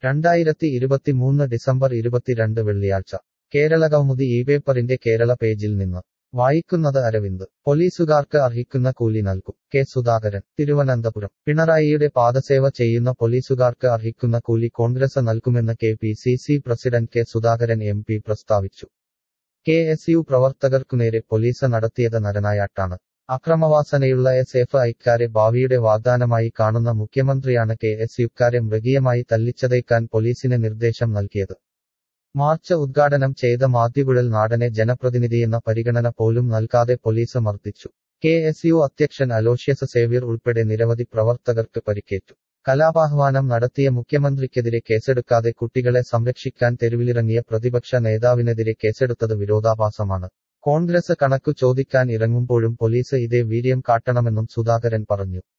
രണ്ടായിരത്തി ഇരുപത്തിമൂന്ന് ഡിസംബർ ഇരുപത്തിരണ്ട് വെള്ളിയാഴ്ച കേരളകൗമുദി ഈ പേപ്പറിന്റെ കേരള പേജിൽ നിന്ന് വായിക്കുന്നത് അരവിന്ദ് പോലീസുകാർക്ക് അർഹിക്കുന്ന കൂലി നൽകും കെ സുധാകരൻ തിരുവനന്തപുരം പിണറായിയുടെ പാദസേവ ചെയ്യുന്ന പോലീസുകാർക്ക് അർഹിക്കുന്ന കൂലി കോൺഗ്രസ് നൽകുമെന്ന് K P C C president K Sudhakaran M P പ്രസ്താവിച്ചു കെ എസ് യു പ്രവർത്തകർക്കുനേരെ പോലീസ് നടത്തിയത് നരനായാട്ടാണ് അക്രമവാസനയുള്ള എസ് എഫ് ഐക്കാരെ ഭാവിയുടെ വാഗ്ദാനമായി കാണുന്ന മുഖ്യമന്ത്രിയാണ് കെ എസ് യുക്കാരെ മൃഗീയമായി തല്ലിച്ചതയ്ക്കാൻ പോലീസിന് നിർദ്ദേശം നൽകിയത് മാർച്ച് ഉദ്ഘാടനം ചെയ്ത മാധ്യകുഴൽ നാടനെ ജനപ്രതിനിധിയെന്ന പരിഗണന പോലും നൽകാതെ പോലീസ് മർദ്ദിച്ചു കെ എസ് യു അധ്യക്ഷൻ അലോഷ്യസ് സേവ്യർ ഉൾപ്പെടെ നിരവധി പ്രവർത്തകർക്ക് പരിക്കേറ്റു കലാപാഹ്വാനം നടത്തിയ മുഖ്യമന്ത്രിക്കെതിരെ കേസെടുക്കാതെ കുട്ടികളെ സംരക്ഷിക്കാൻ തെരുവിലിറങ്ങിയ പ്രതിപക്ഷ നേതാവിനെതിരെ കേസെടുത്തത് വിരോധാഭാസമാണ് കോൺഗ്രസ് കണക്കു ചോദിക്കാൻ ഇറങ്ങുമ്പോഴും പോലീസ് ഇതേ വീര്യം കാട്ടണമെന്നും സുധാകരൻ പറഞ്ഞു